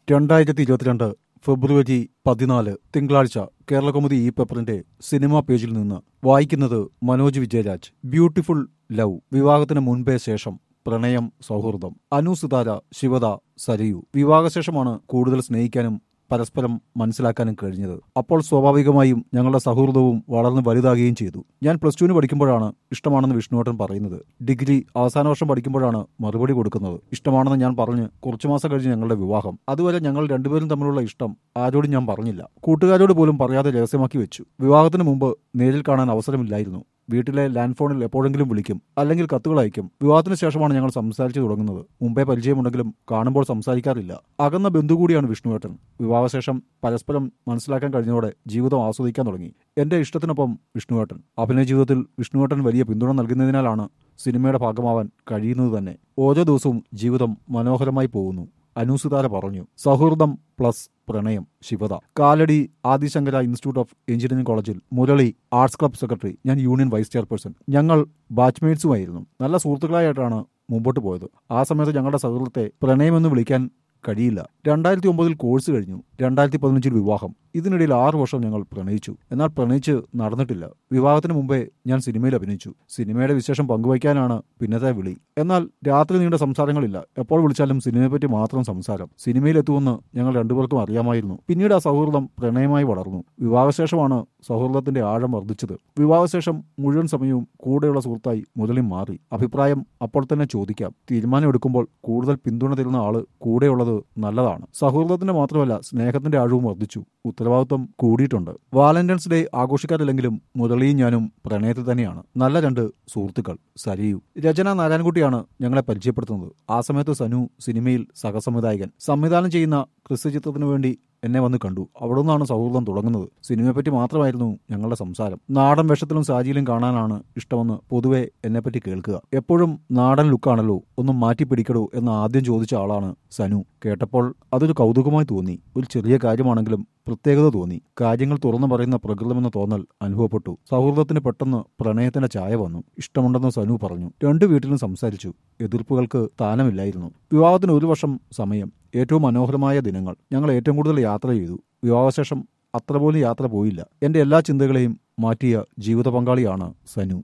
രണ്ടായിരത്തി ഇരുപത്തിരണ്ട് ഫെബ്രുവരി പതിനാല് തിങ്കളാഴ്ച കേരളകൗമുദി ഈ പേപ്പറിന്റെ സിനിമാ പേജിൽ നിന്ന് വായിക്കുന്നത് മനോജ് വിജയരാജ് ബ്യൂട്ടിഫുൾ ലവ് വിവാഹത്തിന് മുൻപേ ശേഷം പ്രണയം സൗഹൃദം അനു സിതാര ശിവദ സരയു വിവാഹശേഷമാണ് കൂടുതൽ സ്നേഹിക്കാനും പരസ്പരം മനസ്സിലാക്കാനും കഴിഞ്ഞത് അപ്പോൾ സ്വാഭാവികമായും ഞങ്ങളുടെ സൗഹൃദവും വളർന്ന് വലുതാകുകയും ചെയ്തു ഞാൻ പ്ലസ് ടുവിന് പഠിക്കുമ്പോഴാണ് ഇഷ്ടമാണെന്ന് വിഷ്ണുവേട്ടൻ പറയുന്നത് ഡിഗ്രി അവസാന വർഷം പഠിക്കുമ്പോഴാണ് മറുപടി കൊടുക്കുന്നത് ഇഷ്ടമാണെന്ന് ഞാൻ പറഞ്ഞ് കുറച്ചു മാസം കഴിഞ്ഞ് ഞങ്ങളുടെ വിവാഹം അതുവരെ ഞങ്ങൾ രണ്ടുപേരും തമ്മിലുള്ള ഇഷ്ടം ആരോടും ഞാൻ പറഞ്ഞില്ല കൂട്ടുകാരോട് പോലും പറയാതെ രഹസ്യമാക്കി വെച്ചു വിവാഹത്തിന് മുമ്പ് നേരിൽ കാണാൻ അവസരമില്ലായിരുന്നു വീട്ടിലെ ലാൻഡ് ഫോണിൽ എപ്പോഴെങ്കിലും വിളിക്കും അല്ലെങ്കിൽ കത്തുകൾ അയക്കും വിവാഹത്തിന് ശേഷമാണ് ഞങ്ങൾ സംസാരിച്ചു തുടങ്ങുന്നത് മുമ്പേ പരിചയമുണ്ടെങ്കിലും കാണുമ്പോൾ സംസാരിക്കാറില്ല അകന്ന ബന്ധു കൂടിയാണ് വിഷ്ണുവേട്ടൻ വിവാഹശേഷം പരസ്പരം മനസ്സിലാക്കാൻ കഴിഞ്ഞതോടെ ജീവിതം ആസ്വദിക്കാൻ തുടങ്ങി എന്റെ ഇഷ്ടത്തിനൊപ്പം വിഷ്ണുവേട്ടൻ അഭിനയ ജീവിതത്തിൽ വിഷ്ണുവേട്ടൻ വലിയ പിന്തുണ നൽകുന്നതിനാലാണ് സിനിമയുടെ ഭാഗമാവാൻ കഴിയുന്നത് തന്നെ ഓരോ ദിവസവും ജീവിതം മനോഹരമായി പോകുന്നു അനുസുതാര പറഞ്ഞു സൗഹൃദം പ്ലസ് പ്രണയം ശിവത Kalady Adishankara institute of engineering കോളേജിൽ മുരളി ആർട്സ് ക്ലബ് സെക്രട്ടറി ഞാൻ യൂണിയൻ വൈസ് ചെയർപേഴ്സൺ ഞങ്ങൾ ബാച്ച്മേറ്റ്സുമായിരുന്നു നല്ല സുഹൃത്തുക്കളായിട്ടാണ് മുമ്പോട്ട് പോയത് ആ സമയത്ത് ഞങ്ങളുടെ സൗഹൃദത്തെ പ്രണയമെന്ന് വിളിക്കാൻ കഴിയില്ല രണ്ടായിരത്തി ഒമ്പതിൽ കോഴ്സ് കഴിഞ്ഞു രണ്ടായിരത്തി പതിനഞ്ചിൽ വിവാഹം ഇതിനിടയിൽ ആറു വർഷം ഞങ്ങൾ പ്രണയിച്ചു എന്നാൽ പ്രണയിച്ച് നടന്നിട്ടില്ല വിവാഹത്തിന് മുമ്പേ ഞാൻ സിനിമയിൽ അഭിനയിച്ചു സിനിമയുടെ വിശേഷം പങ്കുവയ്ക്കാനാണ് പിന്നത്തെ വിളി എന്നാൽ രാത്രി നീണ്ട സംസാരങ്ങളില്ല എപ്പോൾ വിളിച്ചാലും സിനിമയെപ്പറ്റി മാത്രം സംസാരം സിനിമയിലെത്തുമെന്ന് ഞങ്ങൾ രണ്ടുപേർക്കും അറിയാമായിരുന്നു പിന്നീട് ആ സൗഹൃദം പ്രണയമായി വളർന്നു വിവാഹശേഷമാണ് സൗഹൃദത്തിന്റെ ആഴം വർദ്ധിച്ചത് വിവാഹശേഷം മുഴുവൻ സമയവും കൂടെയുള്ള സുഹൃത്തായി മുതലും മാറി അഭിപ്രായം അപ്പോൾ തന്നെ ചോദിക്കാം തീരുമാനം എടുക്കുമ്പോൾ കൂടുതൽ പിന്തുണ തരുന്ന ആള് കൂടെയുള്ളത് നല്ലതാണ് സൗഹൃദത്തിന്റെ മാത്രമല്ല സ്നേഹത്തിന്റെ ആഴവും വർദ്ധിച്ചു ഉത്തരവാദിത്വം കൂടിയിട്ടുണ്ട് വാലന്റൈൻസ് ഡേ ആഘോഷിക്കാറില്ലെങ്കിലും മുരളിയും ഞാനും പ്രണയത്തിൽ തന്നെയാണ് നല്ല രണ്ട് സുഹൃത്തുക്കൾ സരിയു രചന നാരായണൻകുട്ടിയാണ് ഞങ്ങളെ പരിചയപ്പെടുത്തുന്നത് ആ സമയത്ത് സനു സിനിമയിൽ സഹസംവിധായകൻ സംവിധാനം ചെയ്യുന്ന ക്രിസ്തു ചിത്രത്തിനു വേണ്ടി എന്നെ വന്ന് കണ്ടു അവിടെ നിന്നാണ് സൗഹൃദം തുടങ്ങുന്നത് സിനിമയെപ്പറ്റി മാത്രമായിരുന്നു ഞങ്ങളുടെ സംസാരം നാടൻ വേഷത്തിലും സാജിയിലും കാണാനാണ് ഇഷ്ടമെന്ന് പൊതുവെ എന്നെപ്പറ്റി കേൾക്കുക എപ്പോഴും നാടൻ ലുക്കാണല്ലോ ഒന്നും മാറ്റി പിടിക്കടോ എന്ന് ആദ്യം ചോദിച്ച ആളാണ് സനു കേട്ടപ്പോൾ അതൊരു കൗതുകമായി തോന്നി ഒരു ചെറിയ കാര്യമാണെങ്കിലും പ്രത്യേകത തോന്നി കാര്യങ്ങൾ തുറന്നു പറയുന്ന പ്രകൃതമെന്ന തോന്നൽ അനുഭവപ്പെട്ടു സൗഹൃദത്തിന് പെട്ടെന്ന് പ്രണയത്തിന്റെ ചായ വന്നു ഇഷ്ടമുണ്ടെന്ന് സനു പറഞ്ഞു രണ്ടു വീട്ടിലും സംസാരിച്ചു എതിർപ്പുകൾക്ക് സ്ഥാനമില്ലായിരുന്നു വിവാഹത്തിന് ഒരു വർഷം സമയം ഏറ്റവും മനോഹരമായ ദിനങ്ങൾ ഞങ്ങൾ ഏറ്റവും കൂടുതൽ യാത്ര ചെയ്തു വിവാഹശേഷം അത്ര പോലും യാത്ര പോയില്ല എന്റെ എല്ലാ ചിന്തകളെയും മാറ്റിയ ജീവിത പങ്കാളിയാണ് സനു